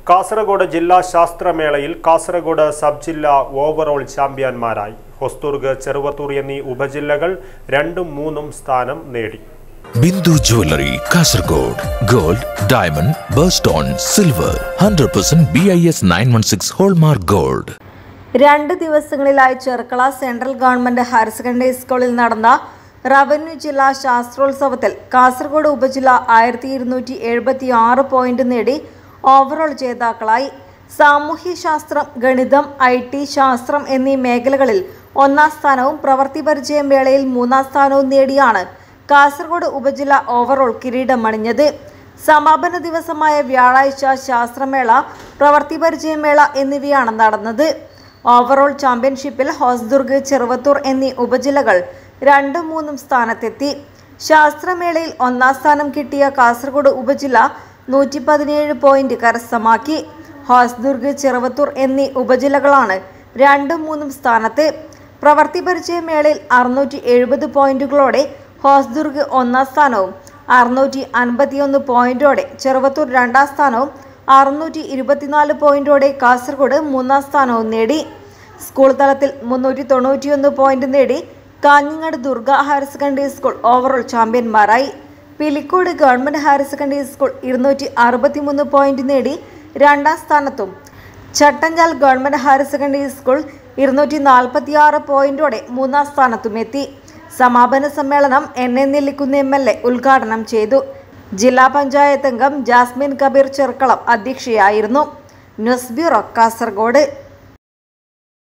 കാസർഗോഡ് ജില്ലാ ശാസ്ത്രമേളയിൽ കാസർഗോഡ് സബ് ജില്ല ഓവറോൾ ചാമ്പ്യന്മാരായി ഹൊസ്തുർഗ് ചെറുവത്തൂർ എന്നീ ഉപജില്ലകൾ രണ്ടും മൂന്നും സ്ഥാനം നേടി Bindu jewellery Kasaragod gold diamond birthstone silver hundred percent B I S nine one six hallmark gold രണ്ട് ദിവസങ്ങളിലായി Cherkala central government higher secondary സ്കൂളിൽ നടന്ന റവന്യൂ ജില്ലാ ശാസ്ത്രോത്സവത്തിൽ കാസർഗോഡ് ഉപജില്ല ആയിരത്തി ഇരുന്നൂറ്റി എഴുപത്തി ആറ് പോയിന്റ് നേടി ഓവറോൾ ജേതാക്കളായി സാമൂഹ്യശാസ്ത്രം ഗണിതം ഐ ടി ശാസ്ത്രം എന്നീ മേഖലകളിൽ ഒന്നാം സ്ഥാനവും പ്രവൃത്തി പരിചയം വേളയിൽ മൂന്നാം സ്ഥാനവും നേടിയാണ് കാസർഗോഡ് ഉപജില്ല ഓവറോൾ കിരീടമണിഞ്ഞത് സമാപന ദിവസമായ വ്യാഴാഴ്ച ശാസ്ത്രമേള പ്രവൃത്തി പരിചയമേള എന്നിവയാണ് നടന്നത് ഓവറോൾ ചാമ്പ്യൻഷിപ്പിൽ ഹോസ്ദുർഗ് ചെറുവത്തൂർ എന്നീ ഉപജില്ലകൾ രണ്ടും മൂന്നും സ്ഥാനത്തെത്തി ശാസ്ത്രമേളയിൽ ഒന്നാം സ്ഥാനം കിട്ടിയ കാസർഗോഡ് ഉപജില്ല നൂറ്റി പതിനേഴ് പോയിന്റ് കരസ്ഥമാക്കി ഹോസ്ദുർഗ് ചെറുവത്തൂർ എന്നീ ഉപജില്ലകളാണ് രണ്ടും മൂന്നും സ്ഥാനത്ത് പ്രവൃത്തി പരിചയമേളയിൽ അറുന്നൂറ്റി എഴുപത് പോയിന്റുകളോടെ ഹോസ്ദുർഗ് ഒന്നാം സ്ഥാനവും അറുന്നൂറ്റി അൻപത്തിയൊന്ന് പോയിന്റോടെ ചെറുവത്തൂർ രണ്ടാം സ്ഥാനവും അറുന്നൂറ്റി ഇരുപത്തിനാല് പോയിന്റോടെ കാസർഗോഡ് മൂന്നാം സ്ഥാനവും നേടി സ്കൂൾ തലത്തിൽ മുന്നൂറ്റി തൊണ്ണൂറ്റിയൊന്ന് പോയിന്റ് നേടി Kanhangad Durga higher secondary school overall ചാമ്പ്യന്മാരായി Pilicode government higher secondary school ഇരുന്നൂറ്റി അറുപത്തിമൂന്ന് പോയിന്റ് നേടി രണ്ടാം സ്ഥാനത്തും Chattanchal government higher secondary school ഇരുന്നൂറ്റി നാൽപ്പത്തിയാറ് പോയിന്റോടെ മൂന്നാം സ്ഥാനത്തും എത്തി സമാപന സമ്മേളനം N A Nellikkunnu M L A ഉദ്ഘാടനം ചെയ്തു ജില്ലാ പഞ്ചായത്ത് അംഗം ജാസ്മിൻ കബീർ ചെർക്കളം അധ്യക്ഷയായിരുന്നു ന്യൂസ് ബ്യൂറോ കാസർഗോഡ്